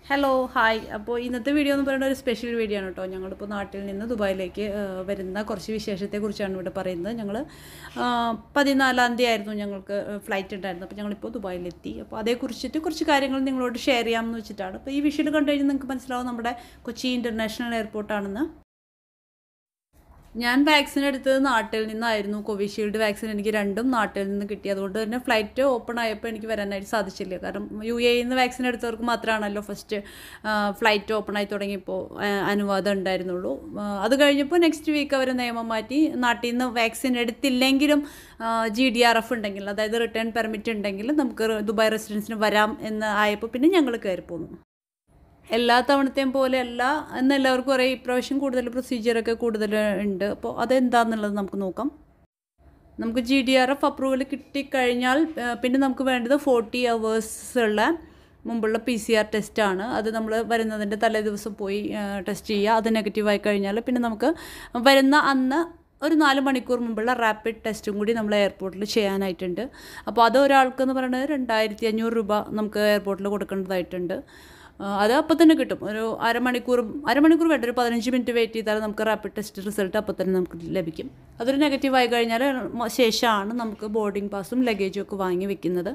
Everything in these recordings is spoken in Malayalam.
ഹലോ ഹായ് അപ്പോൾ ഇന്നത്തെ വീഡിയോ എന്ന് പറയുന്നത് ഒരു സ്പെഷ്യൽ വീഡിയോ ആണ് കേട്ടോ ഞങ്ങളിപ്പോൾ നാട്ടിൽ നിന്ന് ദുബായിലേക്ക് ആ, വരുന്ന കുറച്ച് വിശേഷത്തെക്കുറിച്ചാണ് ഇവിടെ പറയുന്നത് ഞങ്ങൾ പതിനാലാം തീയതി ആയിരുന്നു ഞങ്ങൾക്ക് ഫ്ലൈറ്റ് ഉണ്ടായിരുന്നത് അപ്പോൾ ഞങ്ങളിപ്പോൾ ദുബായിലെത്തി അപ്പോൾ അതേക്കുറിച്ചിട്ട് കുറച്ച് കാര്യങ്ങൾ നിങ്ങളോട് ഷെയർ ചെയ്യാമെന്ന് വെച്ചിട്ടാണ് അപ്പോൾ ഈ വിഷയം കണ്ടു കഴിഞ്ഞാൽ നിങ്ങൾക്ക് മനസ്സിലാവും നമ്മുടെ കൊച്ചി ഇൻ്റർനാഷണൽ എയർപോർട്ടാണെന്ന് ഞാൻ വാക്സിൻ എടുത്തത് നാട്ടിൽ നിന്നായിരുന്നു കോവിഷീൽഡ് വാക്സിൻ എനിക്ക് രണ്ടും നാട്ടിൽ നിന്ന് കിട്ടി അതുകൊണ്ട് തന്നെ ഫ്ലൈറ്റ് ഓപ്പൺ ആയപ്പോൾ എനിക്ക് വരാനായിട്ട് സാധിച്ചില്ല കാരണം യു എയിൽ നിന്ന് വാക്സിൻ എടുത്തവർക്ക് മാത്രമാണല്ലോ ഫസ്റ്റ് ഫ്ലൈറ്റ് ഓപ്പൺ ആയി തുടങ്ങിയപ്പോൾ ആ, അനുവാദം ഉണ്ടായിരുന്നുള്ളൂ ആ, അത് കഴിഞ്ഞപ്പോൾ നെക്സ്റ്റ് വീക്ക് അവർ നിയമം മാറ്റി നാട്ടിൽ നിന്ന് വാക്സിൻ എടുത്തില്ലെങ്കിലും ജി ഡി ആർ എഫ് ഉണ്ടെങ്കിൽ അതായത് റിട്ടേൺ പെർമിറ്റ് ഉണ്ടെങ്കിൽ നമുക്ക് ദുബായ് റെസിഡൻസിന് വരാം എന്ന് ആയപ്പോൾ പിന്നെ ഞങ്ങൾ കയറി പോന്നു എല്ലാ തവണത്തെയും പോലെ അല്ല എന്ന് എല്ലാവർക്കും അറിയാം ഇപ്രാവശ്യം കൂടുതൽ പ്രൊസീജിയറൊക്കെ കൂടുതൽ ഉണ്ട് അപ്പോൾ അതെന്താണെന്നുള്ളത് നമുക്ക് നോക്കാം നമുക്ക് G D R F approval കിട്ടിക്കഴിഞ്ഞാൽ ആ, പിന്നെ നമുക്ക് വേണ്ടത് ഫോർട്ടി അവേഴ്സ് ഉള്ള മുമ്പുള്ള പി സി ആർ ടെസ്റ്റാണ് അത് നമ്മൾ വരുന്നതിൻ്റെ തലേ ദിവസം പോയി ടെസ്റ്റ് ചെയ്യുക അത് നെഗറ്റീവായി കഴിഞ്ഞാൽ പിന്നെ നമുക്ക് വരുന്ന അന്ന് ഒരു നാല് മണിക്കൂർ മുമ്പുള്ള റാപ്പിഡ് ടെസ്റ്റും കൂടി നമ്മൾ എയർപോർട്ടിൽ ചെയ്യാനായിട്ടുണ്ട് അപ്പോൾ അത് ഒരാൾക്ക് എന്ന് പറയുന്നത് രണ്ടായിരത്തി അഞ്ഞൂറ് രൂപ നമുക്ക് എയർപോർട്ടിൽ കൊടുക്കേണ്ടതായിട്ടുണ്ട് ആ, അത് അപ്പോൾ തന്നെ കിട്ടും ഒരു അരമണിക്കൂർ അരമണിക്കൂർ വേണ്ട ഒരു പതിനഞ്ച് മിനിറ്റ് വെയിറ്റ് ചെയ്താൽ നമുക്ക് റാപ്പിഡ് ടെസ്റ്റ് റിസൾട്ട് അപ്പോൾ തന്നെ നമുക്ക് ലഭിക്കും അതൊരു നെഗറ്റീവ് ആയി കഴിഞ്ഞാൽ മ- ശേഷമാണ് നമുക്ക് ബോർഡിംഗ് പാസും ലഗേജും ഒക്കെ വാങ്ങി വെക്കുന്നത്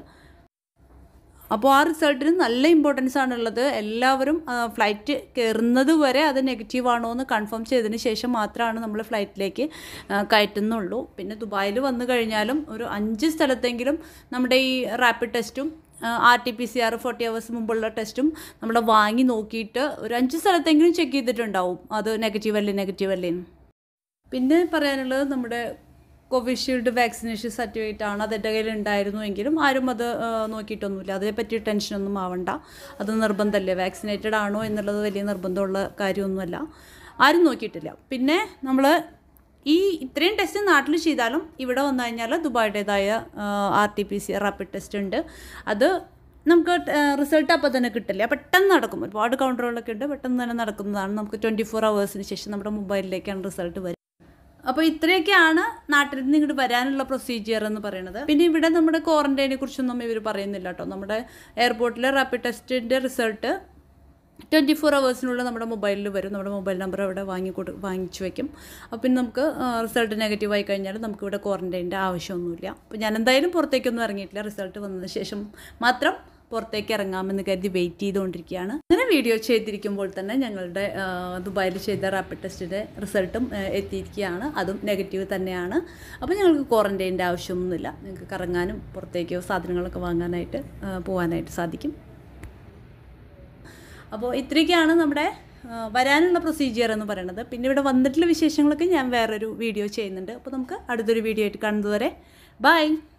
അപ്പോൾ ആ റിസൾട്ടിന് നല്ല ഇമ്പോർട്ടൻസ് ആണുള്ളത് എല്ലാവരും ഫ്ലൈറ്റ് കയറുന്നത് വരെ അത് നെഗറ്റീവ് ആണോ എന്ന് കൺഫേം ചെയ്തതിന് ശേഷം മാത്രമാണ് നമ്മൾ ഫ്ലൈറ്റിലേക്ക് ആ, കയറ്റുന്നുള്ളൂ പിന്നെ ദുബായിൽ വന്നു കഴിഞ്ഞാലും ഒരു അഞ്ച് സ്ഥലത്തെങ്കിലും നമ്മുടെ ഈ റാപ്പിഡ് ടെസ്റ്റും R T P C R forty hours മുമ്പുള്ള ടെസ്റ്റും നമ്മൾ വാങ്ങി നോക്കിയിട്ട് ഒരു അഞ്ച് സ്ഥലത്തെങ്കിലും ചെക്ക് ചെയ്തിട്ടുണ്ടാവും അത് നെഗറ്റീവ് അല്ലേ നെഗറ്റീവ് അല്ലേ എന്ന്. പിന്നെ പറയാനുള്ളത് നമ്മുടെ കോവിഷീൽഡ് വാക്സിനേഷൻ സർട്ടിഫിക്കറ്റ് ആണ് അത് എൻ്റെ കയ്യിൽ ഉണ്ടായിരുന്നു എങ്കിലും ആരും അത് ആ, നോക്കിയിട്ടൊന്നുമില്ല അതേപ്പറ്റി ടെൻഷനൊന്നും ആവണ്ട അത് നിർബന്ധമല്ലേ വാക്സിനേറ്റഡ് ആണോ എന്നുള്ളത് വലിയ നിർബന്ധമുള്ള കാര്യമൊന്നുമല്ല ആരും നോക്കിയിട്ടില്ല പിന്നെ നമ്മൾ ഈ ഇത്രയും ടെസ്റ്റ് നാട്ടിൽ ചെയ്താലും ഇവിടെ വന്നു കഴിഞ്ഞാൽ ദുബായുടേതായ R T P C rapid test ഉണ്ട് അത് നമുക്ക് റിസൾട്ട് അപ്പോൾ തന്നെ കിട്ടില്ല പെട്ടെന്ന് നടക്കും ഒരുപാട് കൗണ്ടറുകളൊക്കെ ഉണ്ട് പെട്ടെന്ന് തന്നെ നടക്കുന്നതാണ് നമുക്ക് ട്വൻറ്റി ഫോർ അവേഴ്സിന് ശേഷം നമ്മുടെ മൊബൈലിലേക്കാണ് റിസൾട്ട് വരിക അപ്പോൾ ഇത്രയൊക്കെയാണ് നാട്ടിൽ നിന്ന് ഇങ്ങോട്ട് വരാനുള്ള പ്രൊസീജിയർ എന്ന് പറയുന്നത് പിന്നെ ഇവിടെ നമ്മുടെ ക്വാറന്റൈനെ കുറിച്ചൊന്നും ഇവർ പറയുന്നില്ല കേട്ടോ നമ്മുടെ എയർപോർട്ടിലെ റാപ്പിഡ് ടെസ്റ്റിൻ്റെ റിസൾട്ട് ട്വൻറ്റി ഫോർ അവേഴ്സിനുള്ളിൽ നമ്മുടെ മൊബൈലിൽ വരും നമ്മുടെ മൊബൈൽ നമ്പർ അവിടെ വാങ്ങി കൊടു വാങ്ങിച്ചു വയ്ക്കും അപ്പോൾ പിന്നെ നമുക്ക് റിസൾട്ട് നെഗറ്റീവ് ആയി കഴിഞ്ഞാൽ നമുക്ക് ഇവിടെ ക്വാറന്റൈൻ്റെ ആവശ്യമൊന്നുമില്ല അപ്പോൾ ഞാൻ എന്തായാലും പുറത്തേക്കൊന്നും ഇറങ്ങിയിട്ടില്ല റിസൾട്ട് വന്നതിന് ശേഷം മാത്രം പുറത്തേക്ക് ഇറങ്ങാമെന്ന് കരുതി വെയിറ്റ് ചെയ്തുകൊണ്ടിരിക്കുകയാണ് അങ്ങനെ വീഡിയോ ചെയ്തിരിക്കുമ്പോൾ തന്നെ ഞങ്ങളുടെ ആ, ദുബായിൽ ചെയ്ത റാപ്പിഡ് ടെസ്റ്റിൻ്റെ റിസൾട്ടും ആ, എത്തിയിരിക്കുകയാണ് അതും നെഗറ്റീവ് തന്നെയാണ് അപ്പോൾ ഞങ്ങൾക്ക് ക്വാറന്റൈൻ്റെ ആവശ്യമൊന്നുമില്ല ഞങ്ങൾക്ക് കറങ്ങാനും പുറത്തേക്കോ സാധനങ്ങളൊക്കെ വാങ്ങാനായിട്ട് ആ, പോകാനായിട്ട് സാധിക്കും അപ്പോൾ ഇത്രയൊക്കെയാണ് നമ്മുടെ ആ, വരാനുള്ള പ്രൊസീജിയർ എന്ന് പറയുന്നത് പിന്നെ ഇവിടെ വന്നിട്ടുള്ള വിശേഷങ്ങളൊക്കെ ഞാൻ വേറൊരു വീഡിയോ ചെയ്യുന്നുണ്ട് അപ്പോൾ നമുക്ക് അടുത്തൊരു വീഡിയോ ആയിട്ട് കാണുന്നതുവരെ ബൈ